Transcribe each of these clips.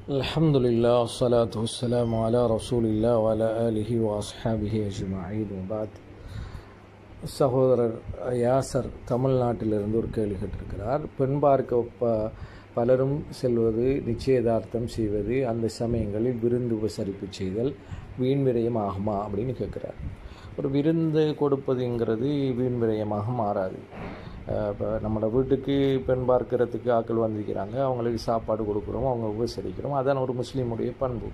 الحمد لله والصلاة والسلام على رسول الله وعلى آله وأصحابه أجمعين وبعد சகோதரர் யாசர் தமிழ்நாட்டிலிருந்து ஒரு கேள்வி கேட்டிருக்கிறார் பெண் பார்க்க ப பலரும் செல்வது நிச்சயதார்த்தம் செய்வது அந்த சமயங்களில் விருந்து உபசரிப்பு செய்தல் வீண் விரயம் ஆகுமா அப்படின்னு கேட்குறார் ஒரு விருந்து கொடுப்பதுங்கிறது வீண் விரயமாக மாறாது இப்போ நம்மளோட வீட்டுக்கு பெண் பார்க்கறதுக்கு ஆட்கள் வந்திருக்கிறாங்க அவங்களுக்கு சாப்பாடு கொடுக்குறோம் அவங்க உபசரிக்கிறோம் அதான் ஒரு முஸ்லீமுடைய பண்பு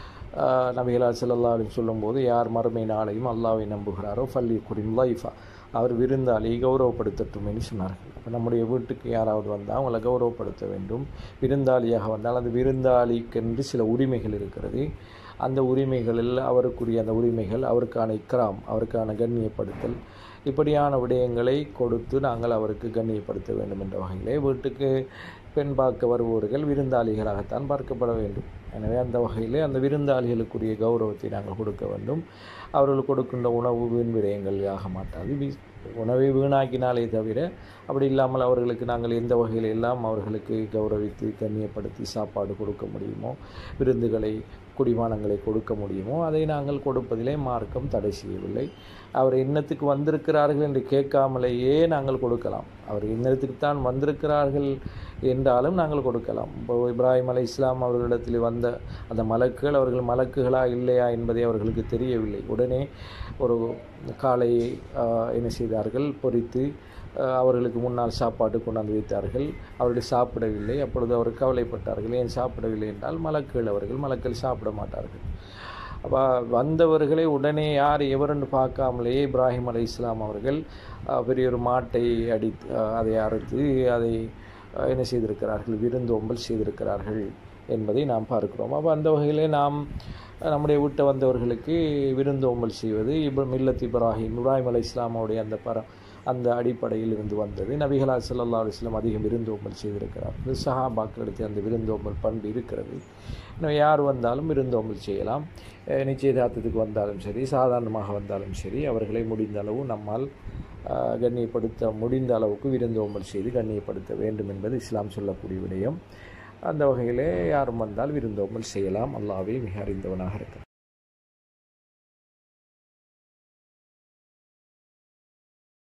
நபிகளா செல்லல்லா அப்படின்னு சொல்லும்போது யார் மறுமை நாளையும் அல்லாவை நம்புகிறாரோ ஃபல்லி குரிம் லைஃபா அவர் விருந்தாளியை கௌரவப்படுத்தட்டும்னு சொன்னார்கள் அப்போ நம்முடைய வீட்டுக்கு யாராவது வந்தால் அவங்கள கௌரவப்படுத்த வேண்டும் விருந்தாளியாக வந்தால் அந்த விருந்தாளிக்கென்று சில உரிமைகள் இருக்கிறது அந்த உரிமைகளில் அவருக்குரிய அந்த உரிமைகள் அவருக்கான இக்ராம் அவருக்கான கண்ணியப்படுத்தல் இப்படியான விடயங்களை கொடுத்து நாங்கள் அவருக்கு கண்ணியப்படுத்த வேண்டும் என்ற வகையிலே வீட்டுக்கு பெண் பார்க்க வருபவர்கள் விருந்தாளிகளாகத்தான் பார்க்கப்பட வேண்டும் எனவே அந்த வகையிலே அந்த விருந்தாளிகளுக்குரிய கௌரவத்தை நாங்கள் கொடுக்க வேண்டும் அவர்களுக்கு கொடுக்கின்ற உணவு வீண் விரயங்கள் ஆக மாட்டாது வீ உணவை வீணாக்கினாலே தவிர அப்படி இல்லாமல் அவர்களுக்கு நாங்கள் எந்த வகையில் எல்லாம் அவர்களுக்கு கௌரவித்து கண்ணியப்படுத்தி சாப்பாடு கொடுக்க முடியுமோ விருந்துகளை குடிமானங்களை கொடுக்க முடியுமோ அதை நாங்கள் கொடுப்பதிலே மார்க்கம் தடை செய்யவில்லை அவர் இன்னத்துக்கு வந்திருக்கிறார்கள் என்று கேட்காமலேயே நாங்கள் கொடுக்கலாம் அவர் இன்னத்துக்கு தான் வந்திருக்கிறார்கள் என்றாலும் நாங்கள் கொடுக்கலாம் இப்போ இப்ராஹிம் அலை இஸ்லாம் அவர்களிடத்தில் வந்த அந்த மலக்குகள் அவர்கள் மலக்குகளா இல்லையா என்பதை அவர்களுக்கு தெரியவில்லை உடனே ஒரு காளையை என்ன செய்தார்கள் பொறித்து அவர்களுக்கு முன்னால் சாப்பாடு கொண்டாந்து வைத்தார்கள் அவர்கள் சாப்பிடவில்லை அப்பொழுது அவர் கவலைப்பட்டார்கள் ஏன் சாப்பிடவில்லை என்றால் மலக்குகள் அவர்கள் மலக்கள் சாப்பிட மாட்டார்கள் அப்போ வந்தவர்களை உடனே யார் எவருன்னு பார்க்காமலேயே இப்ராஹிம் அலை இஸ்லாம் அவர்கள் பெரிய ஒரு மாட்டை அடி அதை அறுத்து அதை என்ன செய்திருக்கிறார்கள் விருந்தோம்பல் செய்திருக்கிறார்கள் என்பதை நாம் பார்க்கிறோம் அப்போ அந்த வகையிலே நாம் நம்முடைய வீட்டை வந்தவர்களுக்கு விருந்தோம்பல் செய்வது இப் மில்லத் இப்ராஹிம் இப்ராஹிம் அலை இஸ்லாமுடைய அந்த பர அந்த அடிப்படையில் இருந்து வந்தது நபிகளா சல்லா அலுவலாம் அதிகம் விருந்தோம்பல் செய்திருக்கிறார்கள் சஹாபாக்களுக்கு அந்த விருந்தோம்பல் பண்பு இருக்கிறது இன்னும் யார் வந்தாலும் விருந்தோம்பல் செய்யலாம் நிச்சயதார்த்தத்துக்கு வந்தாலும் சரி சாதாரணமாக வந்தாலும் சரி அவர்களை முடிந்த அளவு நம்மால் கண்ணியப்படுத்த முடிந்த அளவுக்கு விருந்தோம்பல் செய்து கண்ணியப்படுத்த வேண்டும் என்பது இஸ்லாம் சொல்லக்கூடிய விடயம் அந்த வகையிலே யாரும் வந்தால் விருந்தோம்பல் செய்யலாம் அல்லாவே மிக அறிந்தவனாக இருக்கிறார்